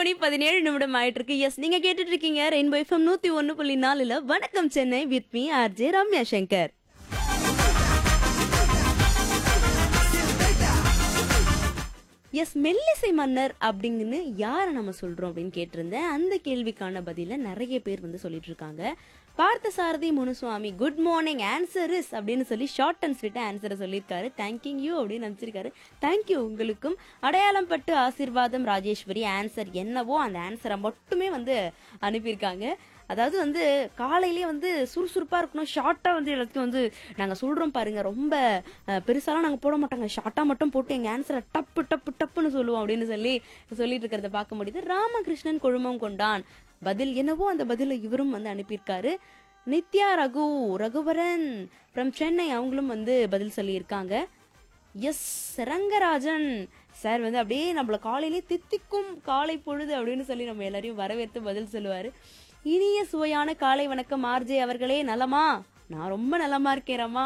மணி பதினேழு நிமிடம் ஆயிட்டு இருக்கு எஸ் நீங்க கேட்டுட்டு இருக்கீங்க ரெயின்போ எஃப்எம் நூத்தி ஒன்னு புள்ளி நாலுல வணக்கம் Chennai with me RJ Ramya Shankar yes மெல்லிசை மன்னர் அப்படிங்கன்னு யாரை நம்ம சொல்றோம் அப்படின்னு கேட்டிருந்தேன் அந்த கேள்விக்கான பதில நிறைய பேர் வந்து சொல்லிட்டு இருக்காங்க Parthasarathy Munuswamy good morning answer is அப்படின்னு சொல்லி ஷார்ட் அண்ட் ஸ்வீட்டா ஆன்சரை சொல்லியிருக்காரு தேங்க்யூ யூ அப்படின்னு நினச்சிருக்காரு தேங்க்யூ உங்களுக்கும் அடையாளம் பட்டு ஆசீர்வாதம் ராஜேஸ்வரி ஆன்சர் என்னவோ அந்த ஆன்சரை மட்டுமே வந்து அனுப்பியிருக்காங்க அதாவது வந்து காலையிலேயே வந்து சுறுசுறுப்பாக இருக்கணும் ஷார்ட்டாக வந்து எல்லாத்தையும் வந்து நாங்கள் சொல்கிறோம் பாருங்க ரொம்ப அஹ், பெருசாலாம் நாங்கள் போட மாட்டாங்க ஷார்ட்டாக மட்டும் போட்டு எங்கள் ஆன்சரை டப்பு டப்பு டப்புன்னு சொல்லுவோம் அப்படின்னு சொல்லி சொல்லிட்டு இருக்கிறத பார்க்க முடியுது ராமகிருஷ்ணன் கொழுமம் கொண்டான் பதில் என்னவோ அந்த பதிலை இவரும் வந்து அனுப்பியிருக்காரு நித்யா ரகு ரகுவரன் ஃப்ரம் சென்னை அவங்களும் வந்து பதில் சொல்லியிருக்காங்க எஸ் ரங்கராஜன் சார் வந்து அப்படியே நம்மள காலையிலே தித்திக்கும் காலை பொழுது அப்படின்னு சொல்லி நம்ம எல்லாரையும் வரவேற்று பதில் சொல்லுவாரு இனிய சுவையான காலை வணக்கம் ஆர்ஜே அவர்களே நலமா நான் ரொம்ப நலமா இருக்கேன்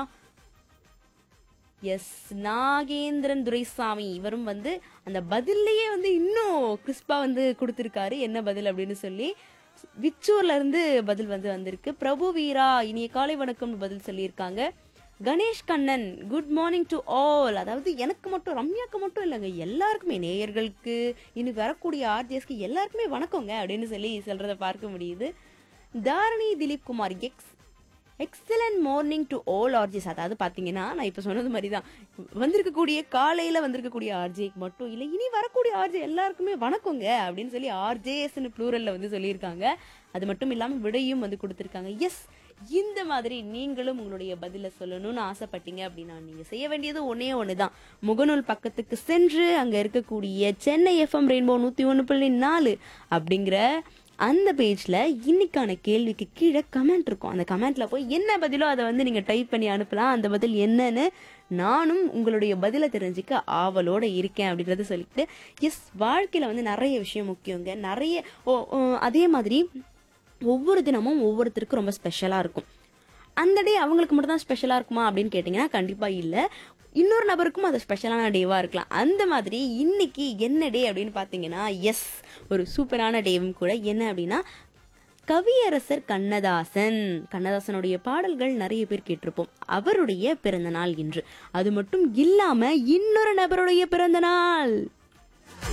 எஸ் நாகேந்திரன் துரைசாமி இவரும் வந்து அந்த பதில்லையே வந்து இன்னும் கிறிஸ்பா வந்து கொடுத்துருக்காரு என்ன பதில் அப்படின்னு சொல்லி விச்சூர்ல இருந்து பதில் வந்து வந்திருக்கு பிரபு வீரா இனிய காலை வணக்கம்னு பதில் சொல்லியிருக்காங்க Ganesh Kannan good morning to all அதாவது எனக்கு மட்டும் ரம்யாக்கு மட்டும் இல்லைங்க எல்லாருக்குமே நேயர்களுக்கு இனி வரக்கூடிய ஆர்ஜிஎஸ்க்கு எல்லாருக்குமே வணக்கங்க அப்படின்னு சொல்லி சொல்றத பார்க்க முடியுது Dharani Dileep Kumar ex excellent morning to all RJs அதாவது பார்த்தீங்கன்னா நான் இப்போ சொன்னது மாதிரி தான் வந்திருக்கக்கூடிய காலையில் வந்திருக்கக்கூடிய ஆர்ஜேக்கு மட்டும் இல்லை இனி வரக்கூடிய ஆர்ஜே எல்லாருக்குமே வணக்கங்க அப்படின்னு சொல்லி ஆர்ஜேஎஸ்னு ப்ளூரலில் வந்து சொல்லியிருக்காங்க அது மட்டும் இல்லாமல் விடையும் வந்து கொடுத்துருக்காங்க எஸ் இந்த மாதிரி நீங்களும் உங்களுடைய பதிலை சொல்லணும்னு ஆசைப்பட்டீங்க அப்படின்னா நீங்கள் செய்ய வேண்டியது ஒன்றே ஒன்று தான் முகநூல் பக்கத்துக்கு சென்று அங்கே இருக்கக்கூடிய சென்னை எஃப்எம் ரெயின்போ நூற்றி ஒன்று புள்ளி நாலு அப்படிங்கிற அந்த பேஜ்ல இன்னைக்கான கேள்விக்கு கீழே கமெண்ட் இருக்கும் அந்த கமெண்ட்ல போய் என்ன பதிலோ அதை வந்து நீங்க டைப் பண்ணி அனுப்பலாம் அந்த பதில் என்னன்னு நானும் உங்களுடைய பதிலை தெரிஞ்சுக்க ஆவலோட இருக்கேன் அப்படின்றத சொல்லிட்டு எஸ் வாழ்க்கையில வந்து நிறைய விஷயம் முக்கியங்க நிறைய ஓ ஓ, அதே மாதிரி ஒவ்வொரு தினமும் ஒவ்வொருத்தருக்கும் ரொம்ப ஸ்பெஷலா இருக்கும் அந்த டே அவங்களுக்கு மட்டும் தான் ஸ்பெஷலாக இருக்குமா அப்படின்னு கேட்டிங்கன்னா கண்டிப்பாக இல்லை இன்னொரு நபருக்கும் அது ஸ்பெஷலான டேவாக இருக்கலாம் அந்த மாதிரி இன்னைக்கு என்ன டே அப்படின்னு பார்த்தீங்கன்னா எஸ் ஒரு சூப்பரான டேவும் கூட என்ன அப்படின்னா கவியரசர் கண்ணதாசன் கண்ணதாசனுடைய பாடல்கள் நிறைய பேர் கேட்டிருப்போம் அவருடைய பிறந்த நாள் இன்று அது மட்டும் இல்லாம இன்னொரு நபருடைய பிறந்த நாள்